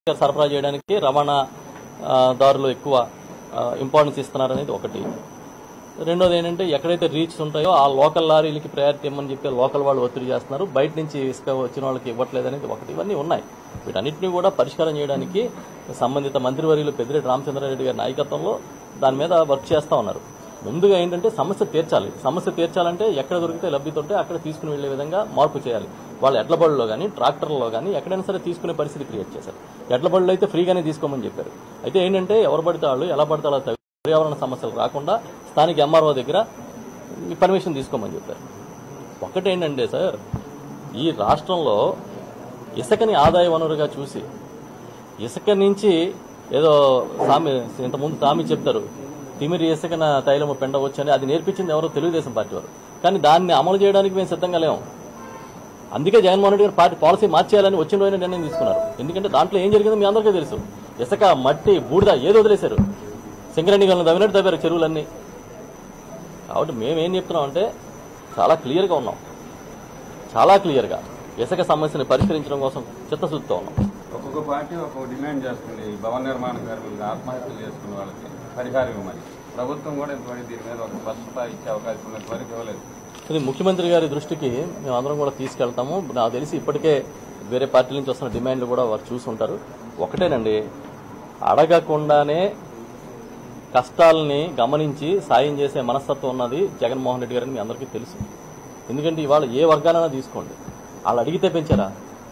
సరఫరా చేయడానికి రవాణా ఆ, దారులు ఎక్కువ ఇంపార్టెన్స్ ఇస్తున్నారు అనేది ఒకటి రెండోది ఏంటంటే ఎక్కడైతే రీచ్స్ ఉంటాయో ఆ లోకల్ లారీలకి ప్రయారిటీ ఇవ్వమని చెప్పి లోకల్ వాళ్ళు ఒత్తిడి చేస్తున్నారు బయట నుంచి ఇసుక వచ్చిన వాళ్ళకి ఇవ్వట్లేదు అనేది ఒకటి ఇవన్నీ ఉన్నాయి వీటన్నిటిని కూడా పరిష్కారం చేయడానికి సంబంధిత మంత్రివర్యులు పెద్దిరెడ్డి రామచంద్రారెడ్డి గారి నాయకత్వంలో దాని మీద వర్క్ చేస్తా ఉన్నారు ముందుగా ఏంటంటే సమస్య తీర్చాలి సమస్య తీర్చాలంటే ఎక్కడ దొరికితే లబ్ధితుంటే అక్కడ తీసుకుని వెళ్లే విధంగా మార్పు చేయాలి వాళ్ళ ఎడ్ల బళ్ళలో కానీ ట్రాక్టర్లలో కానీ ఎక్కడైనా సరే తీసుకునే పరిస్థితి క్రియేట్ చేశారు ఎడ్ల బళ్ళు అయితే ఫ్రీగానే తీసుకోమని చెప్పారు అయితే ఏంటంటే ఎవరు పడితే వాళ్ళు ఎలా పడితే అలా తవ్వి పర్యావరణ సమస్యలు రాకుండా స్థానిక ఎంఆర్ఓ దగ్గర పర్మిషన్ తీసుకోమని చెప్పారు ఒకటేంటంటే సార్ ఈ రాష్ట్రంలో ఇసుకని ఆదాయ వనరుగా చూసి ఇసుక నుంచి ఏదో సామి ఇంతకుముందు సామి చెప్తారు తిమిరి ఇసుకన తైలము పెండవచ్చని అది నేర్పించింది ఎవరో తెలుగుదేశం పార్టీ వారు కానీ దాన్ని అమలు చేయడానికి మేము సిద్ధంగా లేము అందుకే జగన్మోహన్ రెడ్డి గారు పార్టీ పాలసీ మార్చేయాలని వచ్చిన రోజున నిర్ణయం తీసుకున్నారు ఎందుకంటే దాంట్లో ఏం జరిగిందో మీ అందరికీ తెలుసు ఇసుక మట్టి బూడిద ఏదో వదిలేశారు సింగరణి గలను తవ్వినట్టు తవ్వారు చెరువులన్నీ కాబట్టి మేము ఏం చెప్తున్నాం అంటే చాలా క్లియర్గా ఉన్నాం చాలా క్లియర్గా ఇసుక సమస్యని పరిష్కరించడం కోసం చిత్తశుద్ధితో ఉన్నాం ఒక్కొక్క పార్టీ ఒక్కొక్క డిమాండ్ చేస్తుంది ఈ భవన నిర్మాణ కార్మికులు ఆత్మహత్యలు చేసుకున్న వాళ్ళకి పరిహారం ఇవ్వమని ప్రభుత్వం కూడా ఇంతవరకు దీని మీద ఒక స్పష్టత ఇచ్చే అవకాశం ఉన్నంత వరకు ఇవ్వలేదు ఇది ముఖ్యమంత్రి గారి దృష్టికి మేము అందరం కూడా తీసుకెళ్తాము నాకు తెలిసి ఇప్పటికే వేరే పార్టీల నుంచి వస్తున్న డిమాండ్లు కూడా వారు చూసుంటారు ఒకటేనండి అడగకుండానే కష్టాలని గమనించి సాయం చేసే మనస్తత్వం ఉన్నది జగన్మోహన్ రెడ్డి గారని మీ అందరికీ తెలుసు ఎందుకంటే ఇవాళ ఏ వర్గాలైనా తీసుకోండి వాళ్ళు అడిగితే పెంచారా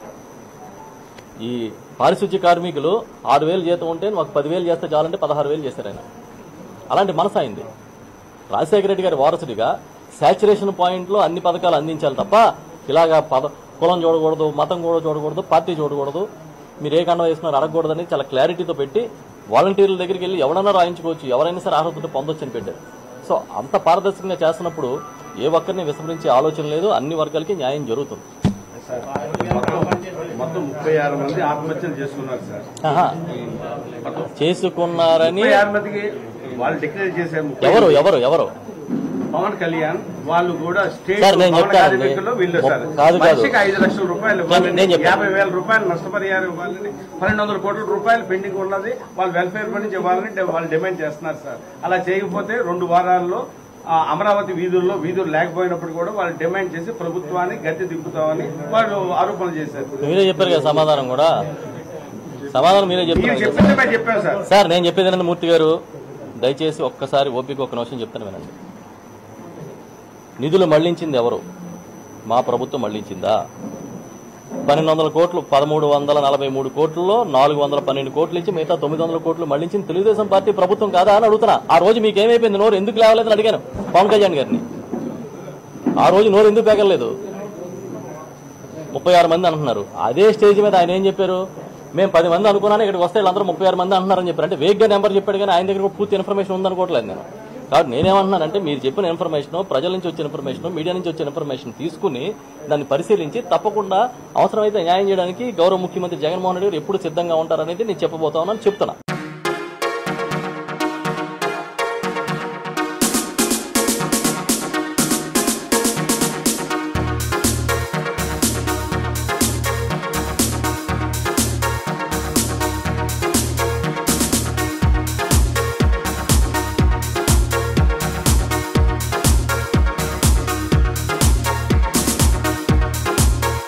ఈ పారిశుద్ధ్య కార్మికులు ఆరు వేలు జీతం ఉంటే మాకు పదివేలు చేస్తే చాలంటే పదహారు వేలు చేశారు ఆయన అలాంటి మనసు అయింది రాజశేఖర రెడ్డి గారి వారసుడిగా శాచురేషన్ పాయింట్లో అన్ని పథకాలు అందించాలి తప్ప ఇలాగా పద కులం చూడకూడదు మతం కూడా చూడకూడదు పార్టీ చూడకూడదు మీరు ఏ కండం వేసుకున్నారు అడగకూడదని చాలా క్లారిటీతో పెట్టి వాలంటీర్ల దగ్గరికి వెళ్ళి ఎవరైనా రాయించుకోవచ్చు ఎవరైనా సరే అర్హత ఉంటే పొందొచ్చు అని పెట్టారు సో అంత పారదర్శకంగా చేస్తున్నప్పుడు ఏ ఒక్కరిని విస్మరించే ఆలోచన లేదు అన్ని వర్గాలకి న్యాయం జరుగుతుంది మొత్తం ముప్పై ఆరు మంది ఆత్మహత్యలు చేసుకున్నారు సార్ ఆహా. చేసుకున్నారని ముప్పై ఆరు మందికి వాళ్ళు డిక్లేర్ చేశారు ముప్పై ఎవరు ఎవరు ఎవరు పవన్ కళ్యాణ్ వాళ్ళు కూడా స్టేట్ సార్, నేను భవన చెప్తానండి. కార్మికుల్లో వీళ్ళు సార్ కాదు, కాదు. మనిషికి ఐదు లక్షల రూపాయలు ఇవ్వాలని నేను చెప్తాను. యాభై వేల రూపాయలు నష్టపరిహారం ఇవ్వాలని పన్నెండు వందల కోట్ల రూపాయలు పెండింగ్ ఉన్నది వాళ్ళు వెల్ఫేర్ ఫండ్ నుంచి ఇవ్వాలని డి- వాళ్ళు డిమాండ్ చేస్తున్నారు సార్ అలా చేయకపోతే రెండు వారాల్లో ఆ, అమరావతి వీధుల్లో వీధులు లేకపోయినప్పుడు కూడా వాళ్ళు డిమాండ్ చేసి ప్రభుత్వాన్ని గద్దె దింపుతామని వాళ్ళు ఆరోపణలు చేశారు మీరే చెప్పారు కదా సమాధానం కూడా సమాధానం మీరే మీరు చెప్తున్నారు కదా. చెప్పిందే మేము చెప్పాం సార్ సార్ నేను చెప్పేది వినండి మూర్తి గారు దయచేసి ఒక్కసారి ఓపిక ఒక్క నిమిషం చెప్తాను వినండి నిధులు మళ్లించింది ఎవరు మా ప్రభుత్వం మళ్లించిందా పన్నెండు వందల కోట్లు పదమూడు వందల నలభై మూడు కోట్లలో నాలుగు వందల పన్నెండు కోట్లు ఇచ్చి మిగతా తొమ్మిది వందల కోట్లు మళ్లించింది తెలుగుదేశం పార్టీ ప్రభుత్వం కాదా అని అడుగుతున్నా ఆ రోజు మీకు ఏమైపోయింది నోరు ఎందుకు లేవలేదని అడిగాను పవన్ కళ్యాణ్ గారిని ఆ రోజు నోరు ఎందుకు పేగలేదు ముప్పై ఆరు మంది అంటున్నారు అదే స్టేజ్ మీద ఆయన ఏం చెప్పారు మేము పది మంది అనుకున్నాను ఇక్కడికి వస్తే వీళ్ళందరూ ముప్పై ఆరు మంది అంటున్నారని చెప్పారు అంటే వేగ్గా నెంబర్ చెప్పాడు కానీ ఆయన దగ్గర కూడా పూర్తి ఇన్ఫర్మేషన్ ఉందనుకోవట్లేదు నేను కాబట్టి నేనేమంటున్నానంటే మీరు చెప్పిన ఇన్ఫర్మేషన్ ప్రజల నుంచి వచ్చిన ఇన్ఫర్మేషన్ మీడియా నుంచి వచ్చిన ఇన్ఫర్మేషన్ తీసుకుని దాన్ని పరిశీలించి తప్పకుండా అవసరమైతే న్యాయం చేయడానికి గౌరవ ముఖ్యమంత్రి జగన్మోహన్ రెడ్డి గారు ఎప్పుడు సిద్ధంగా ఉంటారనేది నేను చెప్పబోతా ఉన్నాను చెప్తున్నా